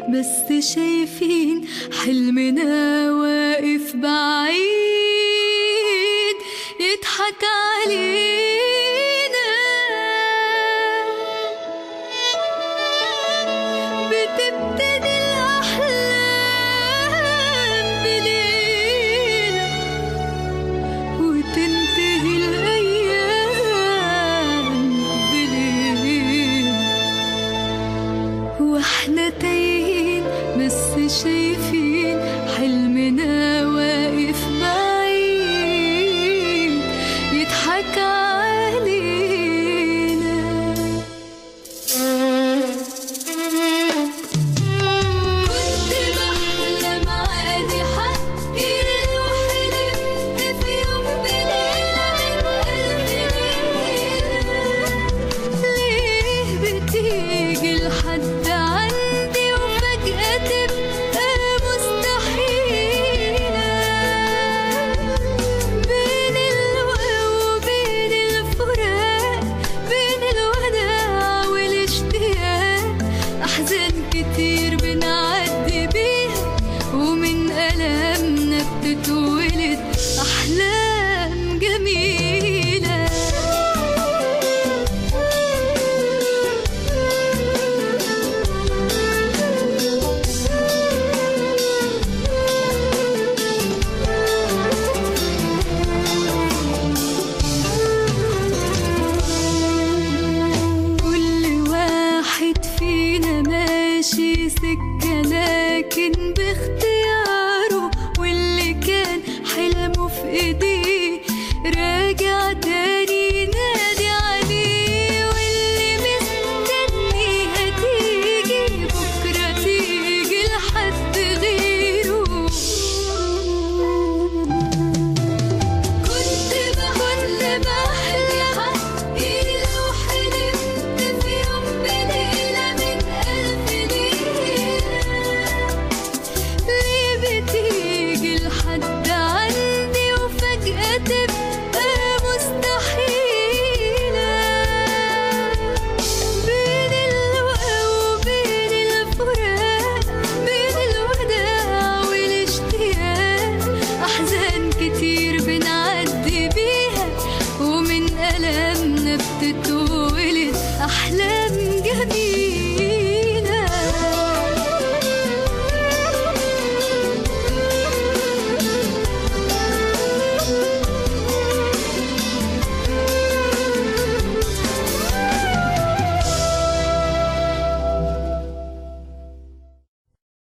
بس شايفين حلمنا واقف بعيد يضحك علينا بتبتدي الأحلام بليلة وتنتهي الأيام بليلة واحنا تايهين بس شايفين حلمنا واقف بعيد يضحك علينا كنت بحلم عادي حقي لو حلمت في يوم بليلة من قلبي ليه بتيجي لحد عندي وفجأة تبقى مستحيلة بين الوقا وبين الفراق بين الوداع والاشتياق أحزان كتير بنعدي بيها ومن ألمنا بتتولد أحلام جميلة كل واحد فينا ماشي سكة لكن باختياره واللي كان حلمه في ايديه راجع تاني ينادي عليه واللي مستنيها تيجي بكرة تيجي لحد غيره كنت بحلم بحلي حقي لو حلمت في يوم بليلة من ألف ليلة ليه بتيجي لحد عندي وفجأة تبقى مستحيلة بين الوقا وبين الفراق بين الوداع والاشتياق أحزان كتير بنعدي بيها ومن ألمنا بتتولد أحلام جميلة